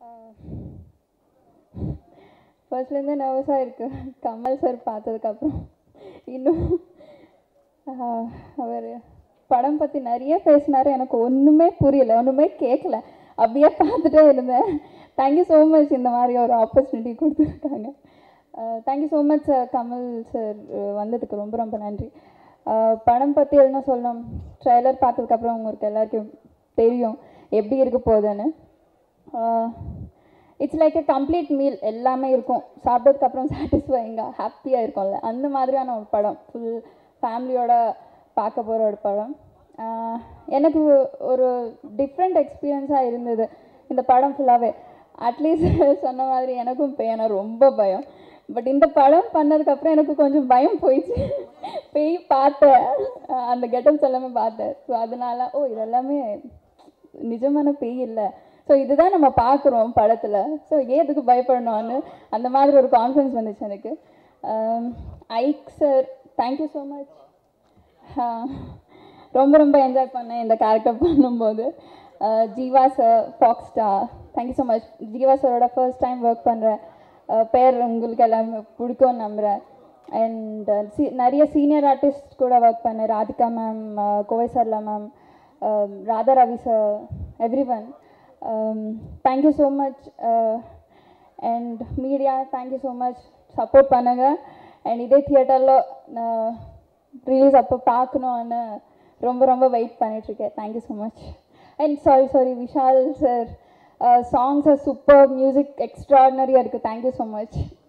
ஃபர்ஸ்ட்லேருந்தே நர்வஸாக இருக்கு கமல் சார் பார்த்ததுக்கப்புறம் இன்னும் ஆஹ், அவர் படம் பற்றி நிறைய பேசினாரு எனக்கு ஒன்றுமே புரியல ஒன்றுமே கேட்கல அப்படியே பார்த்துட்டே இருந்தேன் தேங்க்யூ ஸோ மச் இந்த மாதிரி ஒரு ஆப்பர்ச்சுனிட்டி கொடுத்துருக்காங்க thank you so much sir Kamal sir வந்ததுக்கு ரொம்ப ரொம்ப நன்றி ஆஹ், படம் பற்றி என்ன சொல்லணும் ட்ரெய்லர் பார்த்ததுக்கப்புறம் உங்களுக்கு எல்லாருக்கும் தெரியும் எப்படி இருக்க போகுதுன்னு it's like a complete meal எல்லாமே இருக்கும் சாப்பிட்டதுக்கப்புறம் சாட்டிஸ்ஃபைங்காக ஹாப்பியாக இருக்கும்ல அந்த மாதிரியான ஒரு படம் ஃபுல் ஃபேமிலியோட பார்க்க போகிற ஒரு படம் ஆஹ் எனக்கு ஒரு டிஃப்ரெண்ட் எக்ஸ்பீரியன்ஸாக இருந்தது இந்த படம் ஃபுல்லாகவே அட்லீஸ்ட் சொன்ன மாதிரி எனக்கும் பேனா ரொம்ப பயம் பட் இந்த படம் பண்ணதுக்கப்புறம் எனக்கு கொஞ்சம் பயம் போயிடுச்சு பேய் பார்த்தேன் ஆஹ் அந்த கெட்டப்ஸ் எல்லாமே பார்த்தேன் ஸோ அதனால ஓ இதெல்லாமே நிஜமான பேய் இல்லை ஸோ இதுதான் நம்ம பார்க்குறோம் படத்தில் ஸோ ஏன் இதுக்கு பயப்படணும்னு அந்த மாதிரி ஒரு கான்ஃபிடன்ஸ் வந்துச்சு எனக்கு ஐக் சார் தேங்க்யூ ஸோ மச் ரொம்ப ரொம்ப என்ஜாய் பண்ணேன் இந்த கேரக்டர் பண்ணும்போது அஹ் Jeeva sir Fox Star thank you so much Jeeva சாரோட ஃபர்ஸ்ட் டைம் ஒர்க் பண்ணுறேன் பேர் உங்களுக்கு எல்லாமே பிடிக்கும்னு நம்புகிறேன் அண்ட் சி நிறைய சீனியர் ஆர்டிஸ்ட் கூட ஒர்க் பண்ணேன் Radhika ma'am Kovai Sarala ma'am Radha Ravi sir everyone thank you so much and media thank you so much support பண்ணுங்க அண்ட் இதே தியேட்டரில் ரிலீஸ் அப்போ பார்க்கணுன்னு ரொம்ப ரொம்ப வெயிட் பண்ணிகிட்ருக்கேன் thank you so much and sorry sorry Vishal sir songs are super music எக்ஸ்ட்ராடினரியாக இருக்குது தேங்க்யூ ஸோ மச்